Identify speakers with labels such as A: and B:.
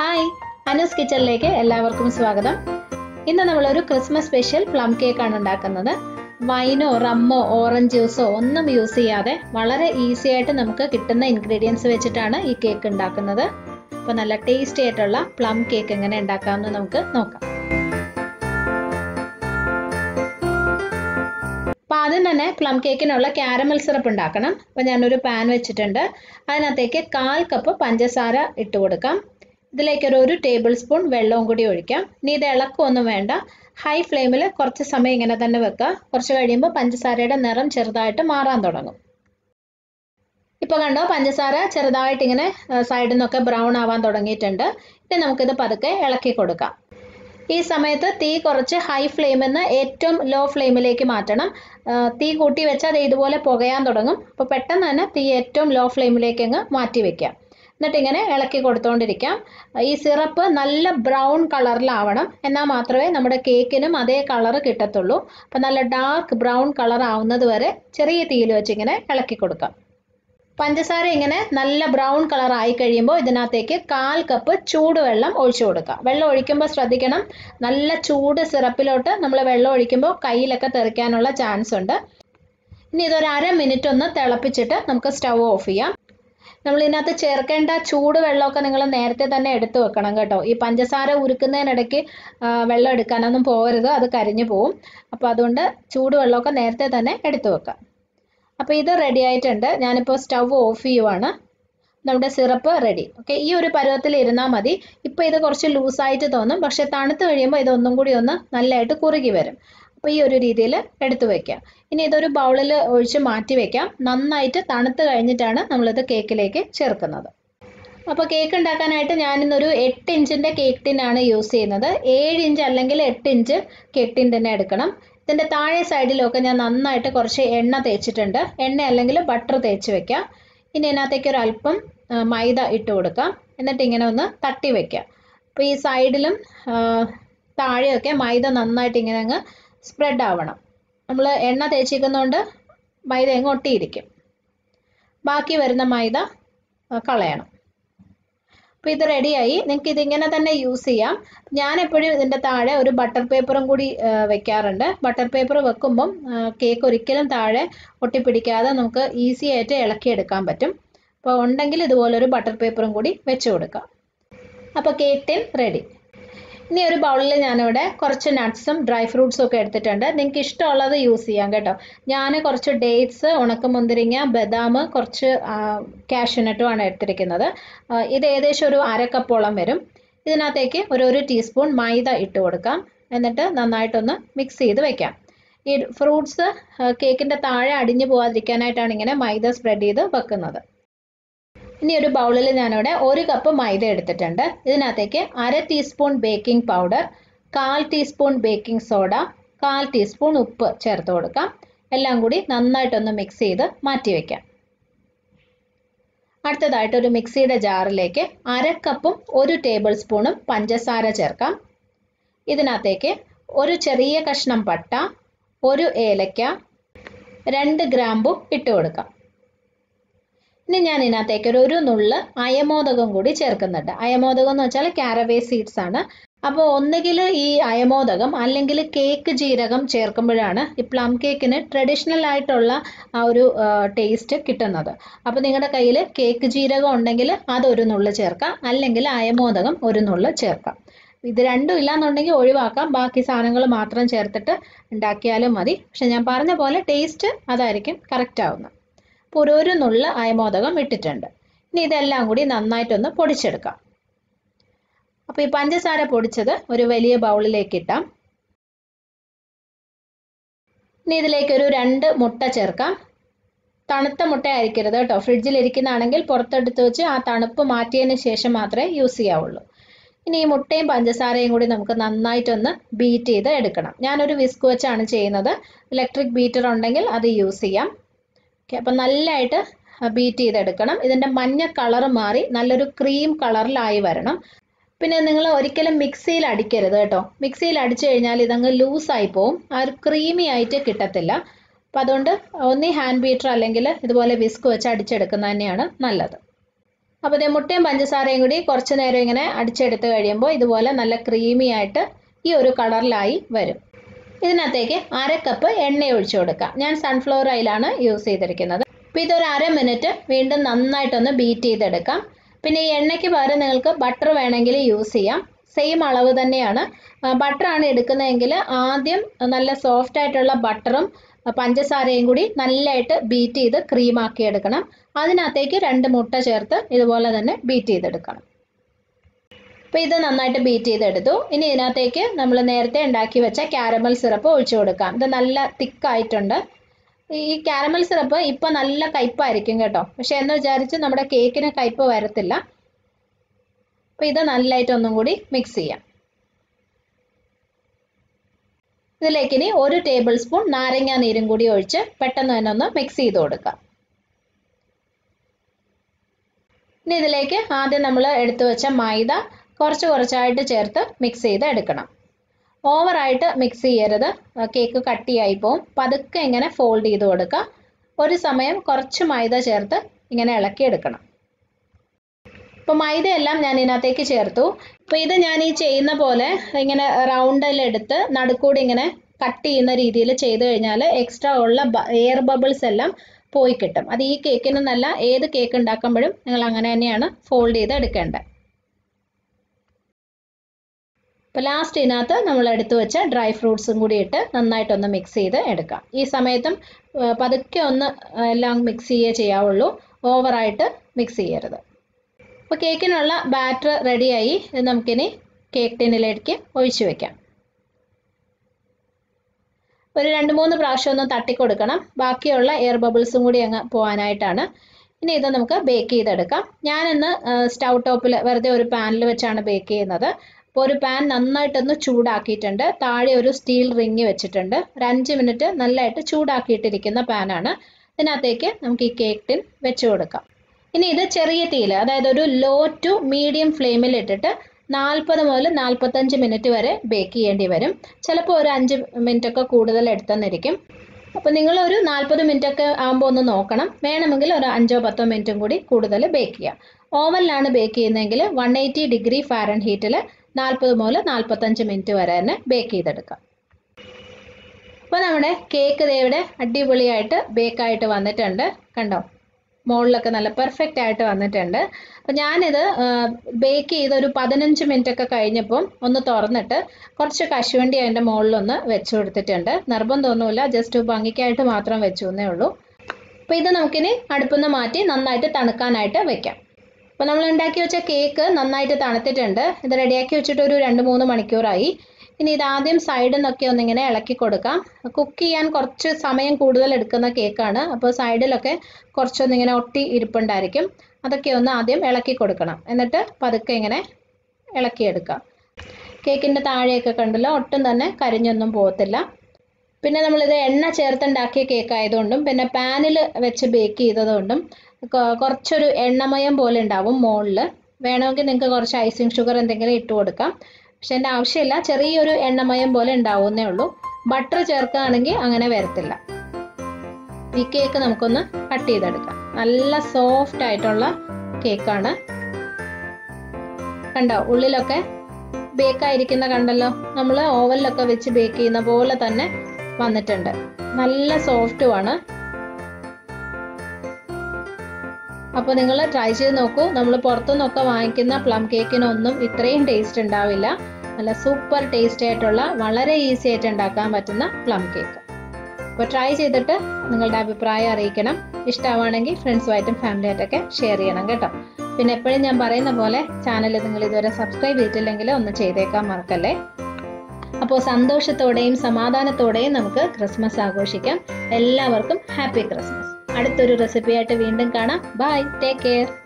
A: hi Anu's കിച്ചണിലേക്ക് എല്ലാവർക്കും സ്വാഗതം ഇന്ന് നമ്മളൊരു ക്രിസ്മസ് സ്പെഷ്യൽ പ്ലം കേക്കാണ് ഉണ്ടാക്കുന്നത് വൈനോ റമ്മോ ഓറഞ്ച് ജ്യൂസോ ഒന്നും യൂസ് ചെയ്യാതെ വളരെ ഈസി ആയിട്ട് നമുക്ക് കിട്ടുന്ന ഇൻഗ്രീഡിയൻസ് വെച്ചിട്ടാണ് ഈ കേക്ക് ഉണ്ടാക്കുന്നത് അപ്പോൾ നല്ല ടേസ്റ്റി ആയിട്ടുള്ള പ്ലം കേക്ക് എങ്ങനെ ഉണ്ടാക്കാമെന്ന് നമുക്ക് നോക്കാം അപ്പോൾ ആദ്യം തന്നെ പ്ലം കേക്കിനുള്ള ക്യാരമൽ സിറപ്പ് ഉണ്ടാക്കണം അപ്പോൾ ഞാനൊരു പാൻ വെച്ചിട്ടുണ്ട് അതിനകത്തേക്ക് കാൽ കപ്പ് പഞ്ചസാര ഇട്ട് കൊടുക്കാം ഇതിലേക്ക് ഒരു ഒരു ടേബിൾ സ്പൂൺ വെള്ളവും കൂടി ഒഴിക്കാം ഇനി ഇത് ഇളക്കമൊന്നും വേണ്ട ഹൈ ഫ്ലെയിമിൽ കുറച്ച് സമയം ഇങ്ങനെ തന്നെ വെക്കുക കുറച്ച് കഴിയുമ്പോൾ പഞ്ചസാരയുടെ നിറം ചെറുതായിട്ട് മാറാൻ തുടങ്ങും ഇപ്പോൾ കണ്ടോ പഞ്ചസാര ചെറുതായിട്ട് ഇങ്ങനെ സൈഡിൽ നിന്നൊക്കെ ബ്രൗൺ ആവാൻ തുടങ്ങിയിട്ടുണ്ട് ഇനി നമുക്കിത് പതുക്കെ ഇളക്കി കൊടുക്കാം ഈ സമയത്ത് തീ കുറച്ച് ഹൈ ഫ്ലെയിമിൽ നിന്ന് ഏറ്റവും ലോ ഫ്ലെയിമിലേക്ക് മാറ്റണം തീ കൂട്ടി വെച്ചാൽ അത് ഇതുപോലെ പുകയാൻ തുടങ്ങും അപ്പോൾ പെട്ടെന്ന് തന്നെ തീ ഏറ്റവും ലോ ഫ്ലെയിമിലേക്ക് അങ്ങ് മാറ്റി വെക്കാം എന്നിട്ട് ഇങ്ങനെ ഇളക്കി കൊടുത്തുകൊണ്ടിരിക്കാം ഈ സിറപ്പ് നല്ല ബ്രൗൺ കളറിലാവണം എന്നാൽ മാത്രമേ നമ്മുടെ കേക്കിനും അതേ കളർ കിട്ടത്തുള്ളൂ അപ്പം നല്ല ഡാർക്ക് ബ്രൗൺ കളർ ആവുന്നത് വരെ ചെറിയ തീയിൽ വെച്ച് ഇങ്ങനെ ഇളക്കി കൊടുക്കാം പഞ്ചസാര ഇങ്ങനെ നല്ല ബ്രൗൺ കളർ ആയി കഴിയുമ്പോൾ ഇതിനകത്തേക്ക് കാൽ കപ്പ് ചൂടുവെള്ളം ഒഴിച്ചു കൊടുക്കുക വെള്ളം ഒഴിക്കുമ്പോൾ ശ്രദ്ധിക്കണം നല്ല ചൂട് സിറപ്പിലോട്ട് നമ്മൾ വെള്ളം ഒഴിക്കുമ്പോൾ കയ്യിലൊക്കെ തെറിക്കാനുള്ള ചാൻസ് ഉണ്ട് ഇനി ഇതൊരു അര മിനിറ്റ് ഒന്ന് തിളപ്പിച്ചിട്ട് നമുക്ക് സ്റ്റൗ ഓഫ് ചെയ്യാം നമ്മൾ ഇതിനകത്ത് ചേർക്കേണ്ട ചൂട് വെള്ളമൊക്കെ നിങ്ങൾ നേരത്തെ തന്നെ എടുത്തു വെക്കണം കേട്ടോ ഈ പഞ്ചസാര ഉരുക്കുന്നതിനിടയ്ക്ക് വെള്ളം എടുക്കാനൊന്നും പോകരുത് അത് കരിഞ്ഞു പോവും അപ്പോൾ അതുകൊണ്ട് ചൂട് വെള്ളമൊക്കെ നേരത്തെ തന്നെ എടുത്തു വെക്കാം അപ്പോൾ ഇത് റെഡി ആയിട്ടുണ്ട് ഞാനിപ്പോൾ സ്റ്റൗ ഓഫ് ചെയ്യുവാണ് നമ്മുടെ സിറപ്പ് റെഡി ഓക്കെ ഈ ഒരു പരുവത്തിൽ ഇരുന്നാൽ മതി ഇപ്പോൾ ഇത് കുറച്ച് ലൂസായിട്ട് തോന്നും പക്ഷേ തണുത്ത് കഴിയുമ്പോൾ ഇതൊന്നും കൂടി ഒന്ന് നല്ലതായിട്ട് കുറുകി വരും അപ്പോൾ ഈ ഒരു രീതിയിൽ എടുത്തു വെക്കാം ഇനി ഇതൊരു ബൗളിൽ ഒഴിച്ച് മാറ്റി വെക്കാം നന്നായിട്ട് തണുത്ത് കഴിഞ്ഞിട്ടാണ് നമ്മളിത് കേക്കിലേക്ക് ചേർക്കുന്നത് അപ്പോൾ കേക്ക് ഉണ്ടാക്കാനായിട്ട് ഞാനിന്നൊരു എട്ട് ഇഞ്ചിൻ്റെ കേക്ക് ടിന്നാണ് യൂസ് ചെയ്യുന്നത് ഏഴ് ഇഞ്ച് അല്ലെങ്കിൽ എട്ട് ഇഞ്ച് കേക്ക് ടിൻ തന്നെ എടുക്കണം ഇതിൻ്റെ താഴെ സൈഡിലൊക്കെ ഞാൻ നന്നായിട്ട് കുറച്ച് എണ്ണ തേച്ചിട്ടുണ്ട് എണ്ണ അല്ലെങ്കിൽ ബട്ടർ തേച്ച് വെക്കാം ഇനി ഇതിനകത്തേക്ക് ഒരു അല്പം മൈദ ഇട്ട് കൊടുക്കാം എന്നിട്ട് ഇങ്ങനെ ഒന്ന് തട്ടി വെക്കാം അപ്പോൾ ഈ സൈഡിലും താഴെയൊക്കെ മൈദ നന്നായിട്ട് ഇങ്ങനെ അങ്ങ് സ്പ്രെഡ് ആവണം നമ്മൾ എണ്ണ തേച്ചിരിക്കുന്നതുകൊണ്ട് മൈദ അങ്ങ് ഒട്ടിയിരിക്കും ബാക്കി വരുന്ന മൈദ കളയണം അപ്പോൾ ഇത് റെഡിയായി നിങ്ങൾക്ക് ഇതിങ്ങനെ തന്നെ യൂസ് ചെയ്യാം ഞാൻ എപ്പോഴും ഇതിൻ്റെ താഴെ ഒരു ബട്ടർ പേപ്പറും കൂടി വെക്കാറുണ്ട് ബട്ടർ പേപ്പർ വെക്കുമ്പം കേക്ക് ഒരിക്കലും താഴെ ഒട്ടിപ്പിടിക്കാതെ നമുക്ക് ഈസി ആയിട്ട് ഇളക്കിയെടുക്കാൻ പറ്റും അപ്പോൾ ഉണ്ടെങ്കിൽ ഇതുപോലൊരു ബട്ടർ പേപ്പറും കൂടി വെച്ച് കൊടുക്കാം അപ്പോൾ കേക്ക് ടിൻ റെഡി ഇനി ഒരു ബൗളിൽ ഞാനിവിടെ കുറച്ച് നട്ട്സും ഡ്രൈ ഫ്രൂട്ട്സും ഒക്കെ എടുത്തിട്ടുണ്ട് നിങ്ങൾക്ക് ഇഷ്ടമുള്ളത് യൂസ് ചെയ്യാം കേട്ടോ ഞാൻ കുറച്ച് ഡേറ്റ്സ് ഉണക്കമുന്തിരിങ്ങ ബദാം കുറച്ച് കാഷ്യൂനട്ടും ആണ് എടുത്തിരിക്കുന്നത് ഇത് ഏകദേശം ഒരു അര കപ്പോളം വരും ഇതിനകത്തേക്ക് ഒരു ഒരു ടീസ്പൂൺ മൈദ ഇട്ട് കൊടുക്കാം എന്നിട്ട് നന്നായിട്ടൊന്ന് മിക്സ് ചെയ്ത് വെക്കാം ഈ ഫ്രൂട്ട്സ് കേക്കിൻ്റെ താഴെ അടിഞ്ഞു പോകാതിരിക്കാനായിട്ടാണ് ഇങ്ങനെ മൈദ സ്പ്രെഡ് ചെയ്ത് വെക്കുന്നത് ഇനി ഒരു ബൗളിൽ ഞാനിവിടെ ഒരു കപ്പ് മൈദ എടുത്തിട്ടുണ്ട് ഇതിനകത്തേക്ക് അര ടീസ്പൂൺ ബേക്കിംഗ് പൗഡർ കാൽ ടീസ്പൂൺ ബേക്കിംഗ് സോഡ കാൽ ടീസ്പൂൺ ഉപ്പ് ചേർത്ത് കൊടുക്കാം എല്ലാം കൂടി നന്നായിട്ടൊന്ന് മിക്സ് ചെയ്ത് മാറ്റി വയ്ക്കാം അടുത്തതായിട്ട് ഒരു മിക്സിയുടെ ജാറിലേക്ക് അര കപ്പും ഒരു ടേബിൾ സ്പൂണും പഞ്ചസാര ചേർക്കാം ഇതിനകത്തേക്ക് ഒരു ചെറിയ കഷ്ണം പട്ട ഒരു ഏലക്ക രണ്ട് ഗ്രാമ്പും ഇട്ട് കൊടുക്കാം ഇനി ഞാൻ ഇതിനകത്തേക്ക് ഒരു ഒരു നുള്ള് അയമോദകം കൂടി ചേർക്കുന്നുണ്ട് അയമോദകം എന്ന് വെച്ചാൽ കാരവേ സീഡ്സ് ആണ് അപ്പോൾ ഒന്നുകിൽ ഈ അയമോദകം അല്ലെങ്കിൽ കേക്ക് ജീരകം ചേർക്കുമ്പോഴാണ് ഈ പ്ലം കേക്കിന് ട്രഡീഷണൽ ആയിട്ടുള്ള ആ ഒരു ടേസ്റ്റ് കിട്ടുന്നത് അപ്പോൾ നിങ്ങളുടെ കയ്യിൽ കേക്ക് ജീരകം ഉണ്ടെങ്കിൽ അതൊരു നുള്ള് ചേർക്കാം അല്ലെങ്കിൽ അയമോദകം ഒരു നുള്ള് ചേർക്കാം ഇത് രണ്ടും ഇല്ലാന്നുണ്ടെങ്കിൽ ഒഴിവാക്കാം ബാക്കി സാധനങ്ങൾ മാത്രം ചേർത്തിട്ട് ഉണ്ടാക്കിയാലും മതി പക്ഷെ ഞാൻ പറഞ്ഞ പോലെ ടേസ്റ്റ് അതായിരിക്കും കറക്റ്റ് ആവുന്നത് അപ്പോൾ ഒരു ഒരു നുള്ള അയമോദകം ഇട്ടിട്ടുണ്ട് ഇനി ഇതെല്ലാം കൂടി നന്നായിട്ടൊന്ന് പൊടിച്ചെടുക്കാം അപ്പോൾ ഈ പഞ്ചസാര പൊടിച്ചത് ഒരു വലിയ ബൗളിലേക്ക് ഇട്ടാം ഇനി ഇതിലേക്ക് ഒരു രണ്ട് മുട്ട ചേർക്കാം തണുത്ത മുട്ട ആയിരിക്കരുത് കേട്ടോ ഫ്രിഡ്ജിൽ ഇരിക്കുന്നതാണെങ്കിൽ പുറത്തെടുത്ത് വെച്ച് ആ തണുപ്പ് മാറ്റിയതിന് ശേഷം മാത്രമേ യൂസ് ചെയ്യാവുള്ളൂ ഇനി ഈ മുട്ടയും പഞ്ചസാരയും കൂടി നമുക്ക് നന്നായിട്ടൊന്ന് ബീറ്റ് ചെയ്ത് എടുക്കണം ഞാനൊരു വിസ്ക് വെച്ചാണ് ചെയ്യുന്നത് ഇലക്ട്രിക് ബീറ്റർ ഉണ്ടെങ്കിൽ അത് യൂസ് ചെയ്യാം ഓക്കെ അപ്പം നല്ലതായിട്ട് ബീറ്റ് ചെയ്തെടുക്കണം ഇതിൻ്റെ മഞ്ഞ കളർ മാറി നല്ലൊരു ക്രീം കളറിലായി വരണം പിന്നെ നിങ്ങൾ ഒരിക്കലും മിക്സിയിൽ അടിക്കരുത് കേട്ടോ മിക്സിയിൽ അടിച്ചു കഴിഞ്ഞാൽ ഇതങ്ങ് ലൂസായി പോവും ആ ഒരു ക്രീമി ആയിട്ട് കിട്ടത്തില്ല അപ്പം അതുകൊണ്ട് ഒന്നി ഹാൻഡ് ബീറ്റർ അല്ലെങ്കിൽ ഇതുപോലെ വിസ്ക് വെച്ച് അടിച്ചെടുക്കുന്നത് തന്നെയാണ് നല്ലത് അപ്പോൾ ഇതേ മുട്ടയും പഞ്ചസാരയും കൂടി കുറച്ച് നേരം ഇങ്ങനെ അടിച്ചെടുത്ത് കഴിയുമ്പോൾ ഇതുപോലെ നല്ല ക്രീമി ആയിട്ട് ഈ ഒരു കളറിലായി വരും ഇതിനകത്തേക്ക് അര കപ്പ് എണ്ണ ഒഴിച്ചു കൊടുക്കാം ഞാൻ സൺഫ്ലവർ ഓയിലാണ് യൂസ് ചെയ്തിരിക്കുന്നത് അപ്പോൾ ഇതൊരു അര മിനിറ്റ് വീണ്ടും നന്നായിട്ടൊന്ന് ബീറ്റ് ചെയ്തെടുക്കാം പിന്നെ ഈ എണ്ണയ്ക്ക് പകരം നിങ്ങൾക്ക് ബട്ടർ വേണമെങ്കിൽ യൂസ് ചെയ്യാം സെയിം അളവ് തന്നെയാണ് ബട്ടറാണ് എടുക്കുന്നതെങ്കിൽ ആദ്യം നല്ല സോഫ്റ്റ് ആയിട്ടുള്ള ബട്ടറും പഞ്ചസാരയും കൂടി നല്ലതായിട്ട് ബീറ്റ് ചെയ്ത് ക്രീമാക്കി എടുക്കണം അതിനകത്തേക്ക് രണ്ട് മുട്ട ചേർത്ത് ഇതുപോലെ തന്നെ ബീറ്റ് ചെയ്തെടുക്കണം അപ്പോൾ ഇത് നന്നായിട്ട് ബീറ്റ് ചെയ്തെടുത്തു ഇനി ഇതിനകത്തേക്ക് നമ്മൾ നേരത്തെ ഉണ്ടാക്കി വെച്ച കാരമൽ സിറപ്പ് ഒഴിച്ചു കൊടുക്കാം ഇത് നല്ല തിക്കായിട്ടുണ്ട് ഈ കാരമൽ സിറപ്പ് ഇപ്പം നല്ല കയ്പായിരിക്കും കേട്ടോ പക്ഷെ എന്ന് വിചാരിച്ച് നമ്മുടെ കേക്കിന് കയ്പ് വരത്തില്ല അപ്പോൾ ഇത് നല്ലതായിട്ട് ഒന്നും കൂടി മിക്സ് ചെയ്യാം ഇതിലേക്ക് ഇനി ഒരു ടേബിൾ സ്പൂൺ നാരങ്ങ നീരും കൂടി ഒഴിച്ച് പെട്ടെന്ന് തന്നെ ഒന്ന് മിക്സ് ചെയ്ത് കൊടുക്കാം ഇനി ഇതിലേക്ക് ആദ്യം നമ്മൾ എടുത്തു വെച്ച മൈദ കുറച്ച് കുറച്ചായിട്ട് ചേർത്ത് മിക്സ് ചെയ്ത് എടുക്കണം ഓവറായിട്ട് മിക്സ് ചെയ്യരുത് കേക്ക് കട്ടിയായി പോവും പതുക്കെ ഇങ്ങനെ ഫോൾഡ് ചെയ്ത് കൊടുക്കുക ഒരു സമയം കുറച്ച് മൈദ ചേർത്ത് ഇങ്ങനെ ഇളക്കി എടുക്കണം ഇപ്പോൾ മൈദയെല്ലാം ഞാൻ ഇതിനകത്തേക്ക് ചേർത്തു അപ്പോൾ ഇത് ഞാൻ ഈ ചെയ്യുന്ന പോലെ ഇങ്ങനെ റൗണ്ടിലെടുത്ത് നടുക്കൂടി ഇങ്ങനെ കട്ട് ചെയ്യുന്ന രീതിയിൽ ചെയ്ത് കഴിഞ്ഞാൽ എക്സ്ട്രാ ഉള്ള എയർ ബബിൾസ് എല്ലാം പോയി കിട്ടും അത് ഈ കേക്കിനൊന്നല്ല ഏത് കേക്ക് ഉണ്ടാക്കുമ്പോഴും നിങ്ങൾ അങ്ങനെ തന്നെയാണ് ഫോൾഡ് ചെയ്ത് എടുക്കേണ്ടത് ഇപ്പോൾ ലാസ്റ്റ് ഇതിനകത്ത് നമ്മൾ എടുത്തു വെച്ച ഡ്രൈ ഫ്രൂട്ട്സും കൂടി ഇട്ട് നന്നായിട്ടൊന്ന് മിക്സ് ചെയ്ത് എടുക്കാം ഈ സമയത്തും പതുക്കെ ഒന്ന് എല്ലാം മിക്സ് ചെയ്യുകയേ ചെയ്യാവുള്ളൂ ഓവറായിട്ട് മിക്സ് ചെയ്യരുത് അപ്പോൾ കേക്കിനുള്ള ബാറ്റർ റെഡിയായി ഇത് നമുക്കിനി കേക്ക് ടിന്നിലേക്ക് ഒഴിച്ചു വെക്കാം ഒരു രണ്ട് മൂന്ന് പ്രാവശ്യം ഒന്ന് തട്ടിക്കൊടുക്കണം ബാക്കിയുള്ള എയർ ബബിൾസും കൂടി അങ്ങ് പോകാനായിട്ടാണ് ഇനി ഇത് നമുക്ക് ബേക്ക് ചെയ്തെടുക്കാം ഞാനിന്ന് സ്റ്റൗ ടോപ്പിൽ വെറുതെ ഒരു പാനിൽ വെച്ചാണ് ബേക്ക് ചെയ്യുന്നത് അപ്പോൾ ഒരു പാൻ നന്നായിട്ടൊന്ന് ചൂടാക്കിയിട്ടുണ്ട് താഴെ ഒരു സ്റ്റീൽ റിങ് വെച്ചിട്ടുണ്ട് ഒരു അഞ്ച് മിനിറ്റ് നല്ലതായിട്ട് ചൂടാക്കിയിട്ടിരിക്കുന്ന പാനാണ് ഇതിനകത്തേക്ക് നമുക്ക് ഈ കേക്ക് ടിൻ വെച്ച് കൊടുക്കാം ഇനി ഇത് ചെറിയ തീയിൽ അതായത് ഒരു ലോ ടു മീഡിയം ഫ്ലെയിമിൽ ഇട്ടിട്ട് നാൽപ്പത് മുതൽ നാൽപ്പത്തഞ്ച് മിനിറ്റ് വരെ ബേക്ക് ചെയ്യേണ്ടി വരും ചിലപ്പോൾ ഒരു അഞ്ച് മിനിറ്റ് ഒക്കെ കൂടുതൽ എടുത്തെന്നിരിക്കും അപ്പോൾ നിങ്ങൾ ഒരു നാൽപ്പത് മിനിറ്റ് ഒക്കെ ആകുമ്പോൾ ഒന്ന് നോക്കണം വേണമെങ്കിൽ ഒരു അഞ്ചോ പത്തോ മിനിറ്റും കൂടി കൂടുതൽ ബേക്ക് ചെയ്യാം ഓവനിലാണ് ബേക്ക് ചെയ്യുന്നതെങ്കിൽ വൺ എയ്റ്റി ഡിഗ്രി ഫാരൻ ഹീറ്റിൽ നാൽപ്പത് മുതൽ നാൽപ്പത്തഞ്ച് മിനിറ്റ് വരെ തന്നെ ബേക്ക് ചെയ്തെടുക്കാം അപ്പോൾ നമ്മുടെ കേക്ക് ഇവിടെ അടിപൊളിയായിട്ട് ബേക്കായിട്ട് വന്നിട്ടുണ്ട് കണ്ടോ മുകളിലൊക്കെ നല്ല പെർഫെക്റ്റ് ആയിട്ട് വന്നിട്ടുണ്ട് അപ്പോൾ ഞാനിത് ബേക്ക് ചെയ്ത് ഒരു പതിനഞ്ച് മിനിറ്റ് ഒക്കെ കഴിഞ്ഞപ്പം ഒന്ന് തുറന്നിട്ട് കുറച്ച് കശുവണ്ടി അതിൻ്റെ മുകളിലൊന്ന് വെച്ച് കൊടുത്തിട്ടുണ്ട് നിർബന്ധമൊന്നുമില്ല ജസ്റ്റ് ഭംഗിക്കായിട്ട് മാത്രം വെച്ചു എന്നേ ഉള്ളൂ അപ്പോൾ ഇത് നമുക്കിനി അടുപ്പിൽ നിന്ന് മാറ്റി നന്നായിട്ട് തണുക്കാനായിട്ട് വെക്കാം അപ്പോൾ നമ്മൾ ഉണ്ടാക്കി വെച്ച കേക്ക് നന്നായിട്ട് തണുത്തിട്ടുണ്ട് ഇത് റെഡിയാക്കി വെച്ചിട്ട് ഒരു രണ്ട് മൂന്ന് മണിക്കൂറായി ഇനി ഇത് ആദ്യം സൈഡിൽ നിന്നൊക്കെ ഒന്നിങ്ങനെ ഇളക്കി കൊടുക്കാം കുക്ക് ചെയ്യാൻ കുറച്ച് സമയം കൂടുതൽ എടുക്കുന്ന കേക്കാണ് അപ്പോൾ സൈഡിലൊക്കെ കുറച്ചൊന്നിങ്ങനെ ഒട്ടി ഇരിപ്പുണ്ടായിരിക്കും അതൊക്കെ ഒന്ന് ആദ്യം ഇളക്കി കൊടുക്കണം എന്നിട്ട് പതുക്കെ ഇങ്ങനെ ഇളക്കിയെടുക്കാം കേക്കിൻ്റെ താഴെയൊക്കെ കണ്ടല്ലോ ഒട്ടും തന്നെ കരിഞ്ഞൊന്നും പോകത്തില്ല പിന്നെ നമ്മളിത് എണ്ണ ചേർത്തുണ്ടാക്കിയ കേക്ക് ആയതുകൊണ്ടും പിന്നെ പാനിൽ വെച്ച് ബേക്ക് ചെയ്തതുകൊണ്ടും കുറച്ചൊരു എണ്ണമയം പോലെ ഉണ്ടാവും മുകളിൽ വേണമെങ്കിൽ നിങ്ങൾക്ക് കുറച്ച് ഐസിങ് ഷുഗർ എന്തെങ്കിലും ഇട്ട് കൊടുക്കാം പക്ഷെ എൻ്റെ ആവശ്യമില്ല ചെറിയൊരു എണ്ണമയം പോലെ ഉണ്ടാവുന്നേ ഉള്ളൂ ബട്ടർ ചേർക്കുകയാണെങ്കിൽ അങ്ങനെ വരത്തില്ല ഈ കേക്ക് നമുക്കൊന്ന് കട്ട് ചെയ്തെടുക്കാം നല്ല സോഫ്റ്റ് ആയിട്ടുള്ള കേക്കാണ് കണ്ടോ ഉള്ളിലൊക്കെ ബേക്കായിരിക്കുന്ന കണ്ടല്ലോ നമ്മൾ ഓവനിലൊക്കെ വെച്ച് ബേക്ക് ചെയ്യുന്ന പോലെ തന്നെ വന്നിട്ടുണ്ട് നല്ല സോഫ്റ്റുമാണ് അപ്പോൾ നിങ്ങൾ ട്രൈ ചെയ്ത് നോക്കൂ നമ്മൾ പുറത്തുനിന്നൊക്കെ വാങ്ങിക്കുന്ന പ്ലം കേക്കിനൊന്നും ഇത്രയും ടേസ്റ്റ് ഉണ്ടാവില്ല നല്ല സൂപ്പർ ടേസ്റ്റി ആയിട്ടുള്ള വളരെ ഈസി ആയിട്ട് ഉണ്ടാക്കാൻ പറ്റുന്ന പ്ലം കേക്ക് അപ്പോൾ ട്രൈ ചെയ്തിട്ട് നിങ്ങളുടെ അഭിപ്രായം അറിയിക്കണം ഇഷ്ടമാണെങ്കിൽ ഫ്രണ്ട്സുമായിട്ടും ഫാമിലിയായിട്ടൊക്കെ ഷെയർ ചെയ്യണം കേട്ടോ പിന്നെ എപ്പോഴും ഞാൻ പറയുന്ന പോലെ ചാനൽ നിങ്ങൾ ഇതുവരെ സബ്സ്ക്രൈബ് ചെയ്തിട്ടില്ലെങ്കിൽ ഒന്ന് ചെയ്തേക്കാൻ മറക്കല്ലേ അപ്പോൾ സന്തോഷത്തോടെയും സമാധാനത്തോടെയും നമുക്ക് ക്രിസ്മസ് ആഘോഷിക്കാം എല്ലാവർക്കും ഹാപ്പി ക്രിസ്മസ് അടുത്തൊരു റെസിപ്പിയായിട്ട് വീണ്ടും കാണാം ബൈ ടേക്ക് കെയർ